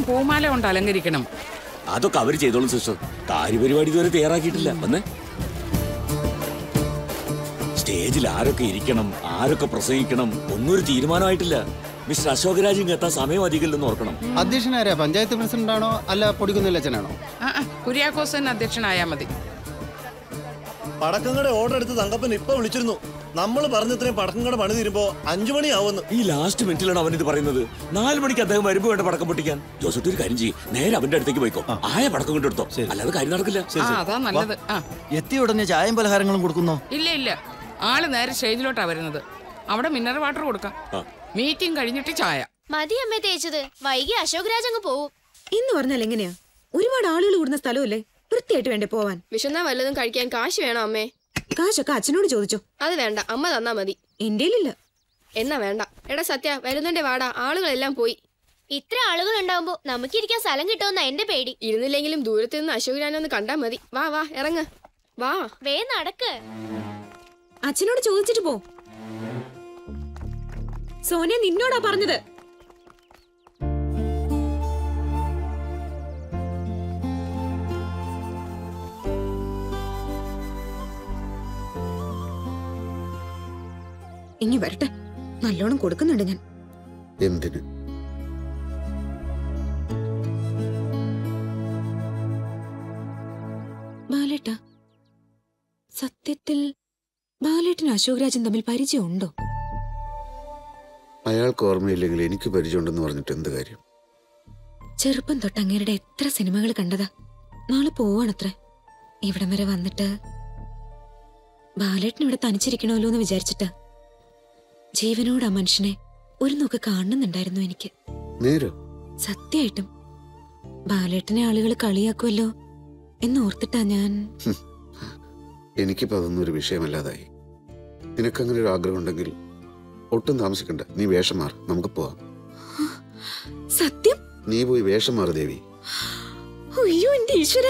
പൂമാല കൊണ്ട് അലങ്കരിക്കണം അതൊക്കെ അവര് ചെയ്തോളും സിസ്റ്റർ കാര്യപരിപാടി ഇതുവരെ തയ്യാറാക്കിയിട്ടില്ല വന്നേ സ്റ്റേജിൽ ആരൊക്കെ ഇരിക്കണം ആരൊക്കെ പ്രസംഗിക്കണം ഒന്നും ഒരു തീരുമാനമായിട്ടില്ല മിസ്റ്റർ അശോകരാജ് ഇങ്ങ് എത്താൻ സമയം അധികമില്ലെന്ന് ഓർക്കണം അധ്യക്ഷനാരാ പഞ്ചായത്ത് പ്രസിഡന്റ് ആണോ അല്ല പൊടിക്കുന്നില്ലച്ചനാണോ ആ ആ, കുര്യാക്കോസ് തന്നെ അധ്യക്ഷനായാൽ മതി പടക്കങ്ങളുടെ ഓർഡർ എടുത്ത് തങ്കപ്പൻ ഇപ്പൊ വിളിച്ചിരുന്നു നമ്മൾ പറഞ്ഞത്രയും പടക്കങ്ങളുടെ പണി തീരുമ്പോ അഞ്ചു മണിയാവുന്നു ഈ ലാസ്റ്റ് മിനിറ്റിലാണ് അവൻ ഇത് പറയുന്നത് നാല് മണിക്ക് അദ്ദേഹം വരുമ്പോ വേണ്ട പടക്കം പൊട്ടിക്കാൻ ജോസഫ് ഒരു കാര്യം ചെയ്യും നേരെ അവന്റെ അടുത്തേക്ക് പോയിക്കോ ആയ പടക്കം കൊണ്ടെടുത്തോ അല്ലാതെ കാര്യം നടക്കില്ല ആ അതാ നല്ലത് ആ എത്തിയ ഉടനെ ചായയും പലഹാരങ്ങളും കൊടുക്കുന്നോ ഇല്ല ഇല്ല ആള് നേരെ സ്റ്റേജിലോട്ടാ വരുന്നത് അവിടെ മിനറൽ വാട്ടർ കൊടുക്കാം മീറ്റിംഗ് കഴിഞ്ഞിട്ട് ചായ മതി അമ്മേ തേച്ചത് വൈകി അശോക് രാജ് അങ്ങ് പോവും എന്ന് പറഞ്ഞാൽ എങ്ങനെയാ ഒരുപാട് ആളുകൾ കൂടുന്ന സ്ഥലമല്ലേ വൃത്തിയായിട്ട് വേണ്ടേ പോവാൻ വിശന്നാ വല്ലതും കഴിക്കാൻ കാശ് വേണോ അമ്മേ കാശൊക്കെ അച്ഛനോട് ചോദിച്ചോ അത് വേണ്ട അമ്മ തന്നാ മതി എന്റെയിലില്ല എന്നാ വേണ്ട എടാ സത്യ വരുന്നതിന്റെ വാടാ ആളുകളെല്ലാം പോയി ഇത്ര ആളുകൾ ഉണ്ടാവുമ്പോ നമുക്കിരിക്കാൻ സ്ഥലം കിട്ടുമെന്ന എന്റെ പേടി ഇരുന്നില്ലെങ്കിലും ദൂരത്ത് നിന്ന് അശോക് രാനൊന്ന് കണ്ടാ മതി വാ വാ ഇറങ്ങ് വാ വേ നടക്ക് അച്ഛനോട് ചോദിച്ചിട്ട് പോ സോനിയ നിന്നോടാ പറഞ്ഞത് ഇനി വരട്ടെ നല്ലോണം കൊടുക്കുന്നുണ്ട് ഞാൻ എന്തിന് ബാലേട്ട സത്യത്തിൽ ബാലേട്ടനും അശോക് രാജൻ തമ്മിൽ പരിചയമുണ്ടോ അയാൾക്ക് ഓർമ്മയില്ലെങ്കിൽ എനിക്ക് പരിചയമുണ്ടെന്ന് പറഞ്ഞിട്ട് എന്ത് കാര്യം ചെറുപ്പം തൊട്ട് അങ്ങേരുടെ എത്ര സിനിമകൾ കണ്ടതാ നാളെ പോവാണത്രേ ഇവിടം വരെ വന്നിട്ട് ബാലേട്ടൻ ഇവിടെ തനിച്ചിരിക്കണമല്ലോ എന്ന് വിചാരിച്ചിട്ട് ജീവനോട് ആ മനുഷ്യനെ ഒരു നോക്ക് കാണുന്നുണ്ടായിരുന്നു എനിക്ക് നേരോ സത്യമായിട്ടും ബാലേട്ടനെ ആളുകൾ കളിയാക്കുമല്ലോ എന്നോർത്തിട്ടാ ഞാൻ എനിക്കിപ്പോ അതൊന്നും ഒരു വിഷയമല്ലാതായി നിനക്കങ്ങനെ ഒരു ആഗ്രഹം ഉണ്ടെങ്കിൽ ഒട്ടും താമസിക്കണ്ട നീ വേഷം മാറ് നമുക്ക് പോവാം സത്യം നീ പോയി വേഷം മാറ് ദേവി അയ്യോ എന്റെ ഈശ്വര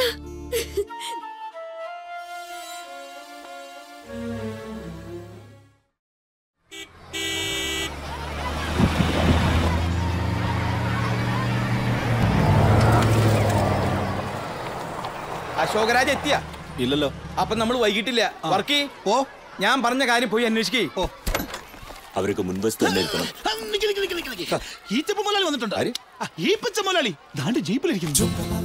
അശോകരാജ് എത്തിയ ഇല്ലല്ലോ അപ്പൊ നമ്മൾ വൈകിട്ടില്ല വർക്കി ഓ ഞാൻ പറഞ്ഞ കാര്യം പോയി അന്വേഷിക്കേ ഓ അവരൊക്കെ മുൻവശത്ത് തന്നെ ഇരിക്കണം ഈച്ചപ്പ മുതലാളി വന്നിട്ടുണ്ട് ആ, ഈപ്പച്ച മുതലാളി ദാണ്ട് ജീപ്പിലിരിക്കുന്നു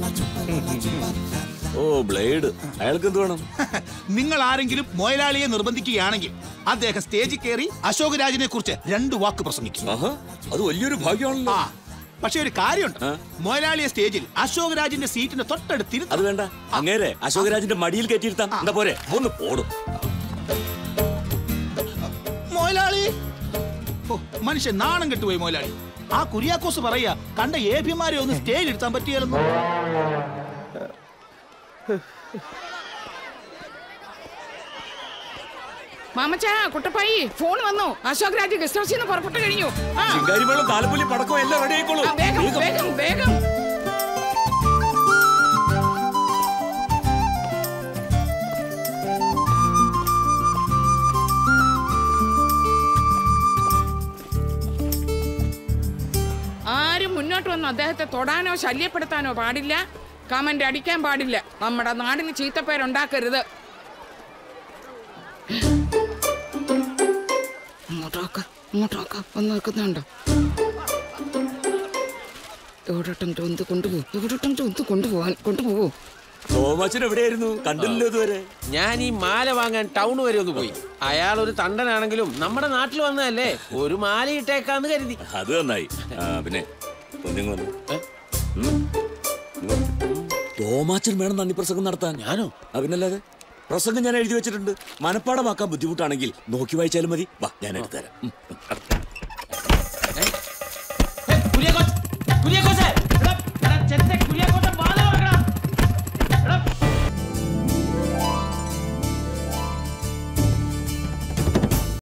ഓ ബ്ലേഡ് അയാൾക്ക് എന്ത് വേണം നിങ്ങൾ ആരെങ്കിലും മൊയലാളിയെ നിർബന്ധിക്കുകയാണെങ്കിൽ അദ്ദേഹം സ്റ്റേജിൽ കയറി അശോക് രാജിനെ കുറിച്ച് രണ്ട് വാക്ക് പ്രസംഗിക്കും അത് വലിയൊരു ഭാഗ്യമാണല്ലോ ആ പക്ഷെ ഒരു കാര്യമുണ്ട് മൊയലാളിയെ സ്റ്റേജിൽ അശോക് രാജിന്റെ സീറ്റിന് തൊട്ടടുത്തിരുന്നു അത് വേണ്ട അങ്ങേരെ അശോകരാജിന്റെ മടിയിൽ കയറ്റിയിരുത്താം എന്താ പോരെ ഒന്ന് പോടും മൊയലാളി ഓ, മനുഷ്യൻ നാണം കെട്ടുപോയി മൊയലാളി ആ കുര്യാക്കോസ് പറയാ കണ്ട ഏഭ്യമാരെ ഒന്ന് സ്റ്റേജിൽ ഇരുത്താൻ പറ്റിയായിരുന്നു മാമച്ചാ കുട്ടപ്പായി ഫോൺ വന്നു അശോക് രാജ് ഗസ്റ്റ് ഹൗസിൽ നിന്ന് പുറപ്പെട്ടു കഴിഞ്ഞു ആ. ചിങ്കാരിമേളം താലപ്പൊലി പടക്കം എല്ലാം റെഡി ആയിക്കോളൂ ആ, വേഗം വേഗം വേഗം ആരും മുന്നോട്ട് വന്ന് അദ്ദേഹത്തെ തൊടാനോ ശല്യപ്പെടുത്താനോ പാടില്ല കമന്റ് അടിക്കാൻ പാടില്ല നമ്മുടെ നാടിന് ചീത്തപ്പേരുണ്ടാക്കരുത് അങ്ങോട്ടോക്ക അങ്ങോട്ടോക്ക ഒന്ന് നിൽക്കുന്നുണ്ടോ എവിടോട്ടും ചൊന്ത് കൊണ്ടുപോകും എവിടോട്ടും ചൊന്ത് കൊണ്ടുപോകാൻ കൊണ്ടുപോകൂ തോമാച്ചൻ എവിടെയായിരുന്നു കണ്ടില്ലല്ലോ ഇതുവരെ ഞാൻ ഈ മാല വാങ്ങാൻ ടൗൺ വരെ ഒന്ന് പോയി അയാൾ ഒരു തണ്ടനാണെങ്കിലും നമ്മുടെ നാട്ടിൽ വന്നതല്ലേ ഒരു മാല ഇട്ടേക്കാന്ന് കരുതി അത് നന്നായി ആ, പിന്നെ ഒന്നിങ്ങ് വന്നു ഉം. ഇങ്ങ് വന്നു. തോമാച്ചൻ വേണം നന്ദി പ്രസംഗം നടത്താൻ ഞാനോ അതിനല്ലാതെ പ്രസംഗം ഞാൻ എഴുതി വെച്ചിട്ടുണ്ട് മനപ്പാടമാക്കാൻ ബുദ്ധിമുട്ടാണെങ്കിൽ നോക്കി വായിച്ചാലും മതി വാ ഞാൻ എടുത്തുതരാം ഉം.